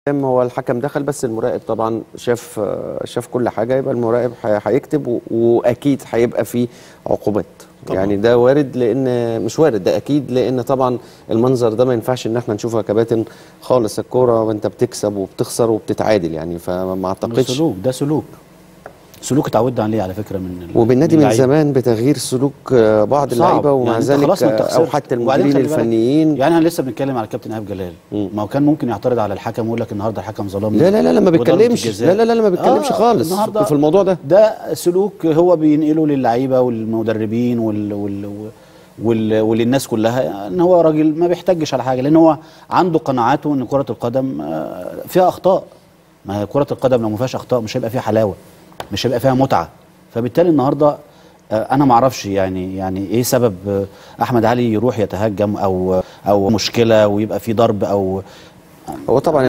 هو الحكم دخل بس المراقب طبعا شاف شاف كل حاجه يبقى المراقب هي- هيكتب و- واكيد هيبقى في عقوبات طبعاً. يعني ده وارد لان مش وارد ده اكيد لان طبعا المنظر ده ما ينفعش ان احنا نشوفه يا كباتن خالص الكوره وانت بتكسب وبتخسر وبتتعادل يعني فما ده اعتقدش سلوك ده سلوك سلوك اتعودنا عليه على فكره من ال- وبالنادي من اللعيبة. زمان بتغيير سلوك آه، بعض صعب. اللعيبه ومع يعني أنت ذلك خلاص ما أنت آه، او خسرت. حتى وبعدين المديرين خلي بالك، الفنيين يعني انا لسه بنتكلم على الكابتن ايهاب جلال مم. ما هو كان ممكن يعترض على الحكم ويقول لك النهارده الحكم ظلمني لا لا لا لا ما وضربة بيتكلمش الجزاء. لا لا لا ما بيتكلمش آه، خالص النهاردة في الموضوع ده ده سلوك هو بينقله للعيبه والمدربين وال وال وال وللناس كلها ان هو راجل ما بيحتجش على حاجه لان هو عنده قناعاته ان كره القدم آه، فيها اخطاء ما هي كره القدم لو ما فيهاش اخطاء مش هيبقى فيها حلاوه مش هيبقى فيها متعه فبالتالي النهارده آه، انا ما اعرفش يعني يعني ايه سبب آه، احمد علي يروح يتهجم او او مشكله ويبقى في ضرب او هو طبعا